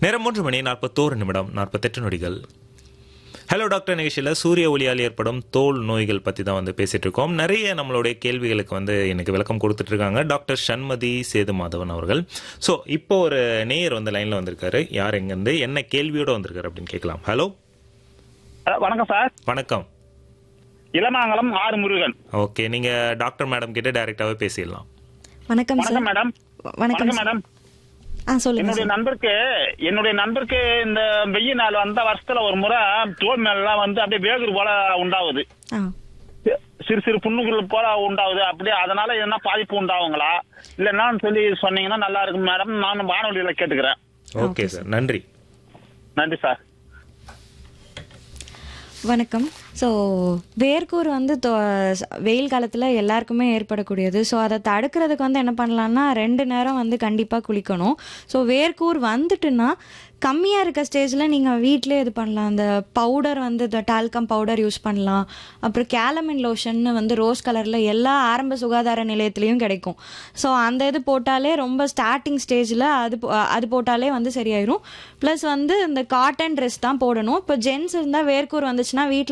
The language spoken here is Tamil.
நேரம் மூன்று மணி நாற்பத்தோரு நிமிடம் நாற்பத்தெட்டு நொடிகள் ஹலோ டாக்டர் நிகழ்ச்சியில் சூரிய ஒளியால் ஏற்படும் தோல் நோய்கள் பற்றி தான் வந்து பேசிட்டு இருக்கோம் நிறைய நம்மளுடைய கேள்விகளுக்கு வந்து எனக்கு விளக்கம் கொடுத்துட்டு இருக்காங்க டாக்டர் சண்மதி சேது மாதவன் அவர்கள் ஸோ இப்போ ஒரு நேயர் வந்து லைனில் வந்திருக்காரு யார் எங்கேருந்து என்ன கேள்வியோட வந்திருக்காரு அப்படின்னு கேட்கலாம் ஹலோ அஹ், வணக்கம் சார் வணக்கம் இளமாங்கலம் ஆறு முருகன் ஓகே நீங்கள் டாக்டர் மேடம் கிட்ட டைரெக்டாகவே பேசிடலாம் வணக்கம் வணக்கம் சார் மேடம் வணக்கம் வணக்கம் சார். மேடம் ஆ சொல்லுங்க என்னுடைய சார் நண்பருக்கு என்னுடைய நண்பருக்கு இந்த வெயில் நாள் வந்த வருஷத்துல ஒரு முறை தோல் மேலாம் வந்து அப்படியே வேகுறு போல உண்டாகுது ஆ சிறு சிறு புண்ணுகள் போல உண்டாகுது அப்படியே அதனால என்ன பாதிப்பு உண்டாகுங்களா இல்லைன்னா சொல்லி சொன்னீங்கன்னா நல்லா இருக்கும் மேடம் நான் வானொலியில கேட்டுக்கிறேன் ஓகே சார் நன்றி நன்றி சார் வணக்கம் ஸோ வேர்க்கூர் வந்து தொ- வெயில் காலத்தில் எல்லாருக்குமே ஏற்படக்கூடியது ஸோ அதை தடுக்கிறதுக்கு வந்து என்ன பண்ணலாம்னா ரெண்டு நேரம் வந்து கண்டிப்பாக குளிக்கணும் ஸோ வேர்க்கூர் வந்துட்டுன்னா கம்மியாக இருக்க ஸ்டேஜில் நீங்கள் வீட்டிலே இது பண்ணலாம் அந்த பவுடர் வந்து இந்த டால்கம் பவுடர் யூஸ் பண்ணலாம் அப்புறம் கேலமின் லோஷன்னு வந்து ரோஸ் கலரில் எல்லா ஆரம்ப சுகாதார நிலையத்துலேயும் கிடைக்கும் ஸோ அந்த இது போட்டாலே ரொம்ப ஸ்டார்டிங் ஸ்டேஜில் அது போ- அது போட்டாலே வந்து சரியாயிரும் ப்ளஸ் வந்து இந்த காட்டன் ட்ரெஸ் தான் போடணும் இப்போ ஜென்ஸ் இருந்தால் வேர்க்கூர் வந்துச்சுன்னா வீட்டில்